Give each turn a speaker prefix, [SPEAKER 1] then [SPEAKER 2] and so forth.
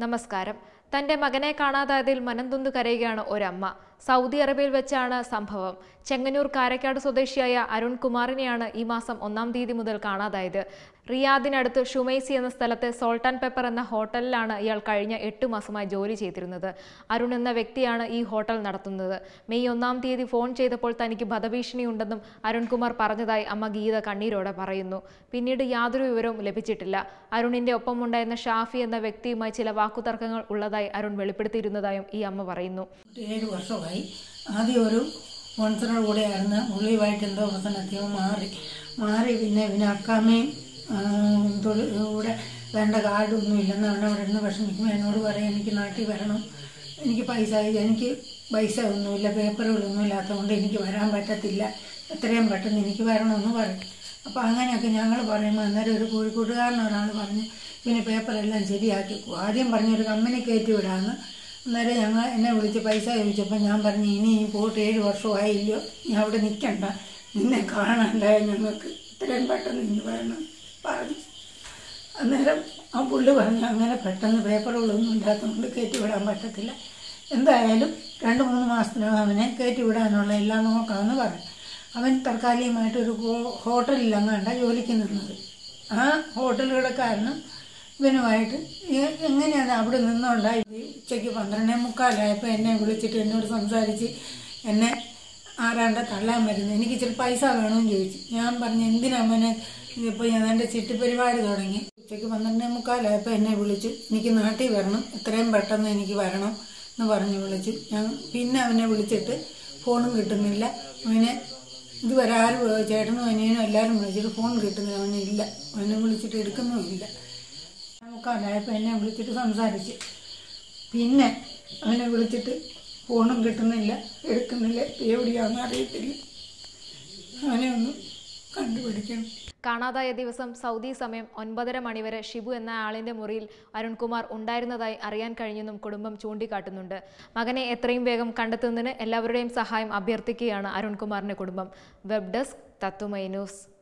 [SPEAKER 1] നമസ്കാരം തന്റെ മകനെ കാണാതായതിൽ മനംതൊന്തു കരയുകയാണ് ഒരമ്മ സൗദി അറേബ്യയിൽ വെച്ചാണ് സംഭവം ചെങ്ങന്നൂർ കാരക്കാട് സ്വദേശിയായ അരുൺ കുമാറിനെയാണ് ഈ മാസം ഒന്നാം തീയതി മുതൽ കാണാതായത് റിയാദിനടുത്ത് ഷുമൈസി എന്ന സ്ഥലത്തെ സോൾട്ട് ആൻഡ് പെപ്പർ എന്ന ഹോട്ടലിലാണ് ഇയാൾ കഴിഞ്ഞ എട്ട് മാസമായി ജോലി ചെയ്തിരുന്നത് അരുൺ എന്ന വ്യക്തിയാണ് ഈ ഹോട്ടൽ നടത്തുന്നത് മെയ് ഒന്നാം തീയതി ഫോൺ ചെയ്തപ്പോൾ തനിക്ക് വധഭീഷണിയുണ്ടെന്നും അരുൺകുമാർ പറഞ്ഞതായി അമ്മ ഗീത കണ്ണീരോടെ പറയുന്നു പിന്നീട് യാതൊരു വിവരവും ലഭിച്ചിട്ടില്ല അരുണിന്റെ ഒപ്പമുണ്ടായിരുന്ന ഷാഫി എന്ന വ്യക്തിയുമായി ചില വാക്കുതർക്കങ്ങൾ ഉള്ളതായി അരുൺ വെളിപ്പെടുത്തിയിരുന്നതായും ഈ അമ്മ പറയുന്നു
[SPEAKER 2] ഏഴ് വർഷമായി ആദ്യം ഒരു സ്പോൺസറുടെ കൂടെയായിരുന്നു മുള്ളിയുമായിട്ട് എന്തോ പ്രശ്നത്തെയോ മാറി മാറി പിന്നെ പിന്നെ അക്കാമ്മയും ആ, തൊഴി- കൂടെ വേണ്ട കാർഡൊന്നും ഇല്ലെന്ന് അവൻ അവിടെ നിന്ന് വിഷമിക്കുമ്പോൾ എന്നോട് പറയും എനിക്ക് നാട്ടിൽ വരണം എനിക്ക് പൈസ എനിക്ക് പൈസ ഒന്നുമില്ല പേപ്പറുകളൊന്നും ഇല്ലാത്തതുകൊണ്ട് എനിക്ക് വരാൻ പറ്റത്തില്ല എത്രയും പെട്ടെന്ന് എനിക്ക് വരണമെന്ന് പറയും അപ്പോൾ അങ്ങനെയൊക്കെ ഞങ്ങൾ പറയുമ്പോൾ അന്നേരം ഒരു കോഴിക്കോട്ടുകാരൻ ഒരാൾ പറഞ്ഞ് പിന്നെ പേപ്പറെല്ലാം ശരിയാക്കി ആദ്യം പറഞ്ഞൊരു കമ്പനി കയറ്റി വിടാമെന്ന് അന്നേരം ഞങ്ങൾ എന്നെ വിളിച്ച് പൈസ ചോദിച്ചപ്പോൾ ഞാൻ പറഞ്ഞു ഇനി ഈ പോയിട്ട് ഏഴ് വർഷമായില്ലയോ ഞാൻ അവിടെ നിൽക്കണ്ട നിന്നെ കാണാണ്ടായ ഞങ്ങൾക്ക് ഇത്രയും പെട്ടെന്ന് ഇനി വരണം പറഞ്ഞു അന്നേരം ആ പുള്ളി പറഞ്ഞു അങ്ങനെ പെട്ടെന്ന് പേപ്പറുകളൊന്നും ഇല്ലാത്തതുകൊണ്ട് കയറ്റി വിടാൻ പറ്റത്തില്ല എന്തായാലും രണ്ട് മൂന്ന് മാസത്തിനകം അവനെ കയറ്റി വിടാനുള്ള എല്ലാം നോക്കാമെന്ന് പറഞ്ഞു അവൻ തൽക്കാലികമായിട്ട് ഒരു ഹോ- ഹോട്ടലിലങ്ങാണ്ട ജോലിക്ക് നിന്നത് ആ ഹോട്ടൽ കിടക്കാരനും ഇവനുമായിട്ട് എ- എങ്ങനെയാണ് അവിടെ നിന്നുകൊണ്ടായി ഉച്ചയ്ക്ക് പന്ത്രണ്ടേ മുക്കാലായപ്പോൾ എന്നെ വിളിച്ചിട്ട് എന്നോട് സംസാരിച്ച് എന്നെ ആരാണ്ട തള്ളാൻ വരുന്നത് എനിക്ക് ഇച്ചിരി പൈസ വേണമെന്ന് ചോദിച്ചു ഞാൻ പറഞ്ഞു എന്തിനാ മോനെ ഇതിപ്പോൾ ഞാൻ എൻ്റെ ചിട്ടിപ്പരിപാടി തുടങ്ങി ഉച്ചയ്ക്ക് പന്ത്രണ്ടേ മുക്കാലായപ്പോൾ എന്നെ വിളിച്ചു എനിക്ക് നാട്ടിൽ വരണം എത്രയും പെട്ടെന്ന് എനിക്ക് വരണം എന്ന് പറഞ്ഞ് വിളിച്ചു ഞാൻ പിന്നെ അവനെ വിളിച്ചിട്ട് ഫോണും കിട്ടുന്നില്ല അവനെ ഇതുവരെ ആരും ചേട്ടനും അനിയനും എല്ലാവരും വിളിച്ചിട്ട് ഫോൺ കിട്ടുന്നില്ല അവനെ ഇല്ല അവനെ വിളിച്ചിട്ട് എടുക്കുന്നുമില്ല മുക്കാലായപ്പോൾ എന്നെ വിളിച്ചിട്ട് സംസാരിച്ച് പിന്നെ അവനെ വിളിച്ചിട്ട് ഫോണും കിട്ടുന്നില്ല എടുക്കുന്നില്ല എവിടെയാണെന്ന് അറിയത്തില്ല അവനെ ഒന്ന് കണ്ടുപിടിക്കണം
[SPEAKER 1] കാണാതായ ദിവസം സൗദി സമയം ഒൻപതര മണിവരെ ഷിബു എന്ന ആളിന്റെ മുറിയിൽ അരുൺകുമാർ ഉണ്ടായിരുന്നതായി അറിയാൻ കഴിഞ്ഞെന്നും കുടുംബം ചൂണ്ടിക്കാട്ടുന്നുണ്ട് മകനെ എത്രയും വേഗം കണ്ടെത്തുന്നതിന് എല്ലാവരുടെയും സഹായം അഭ്യർത്ഥിക്കുകയാണ് അരുൺകുമാറിന്റെ കുടുംബം വെബ് ഡെസ്ക് തത്തുമൈ ന്യൂസ്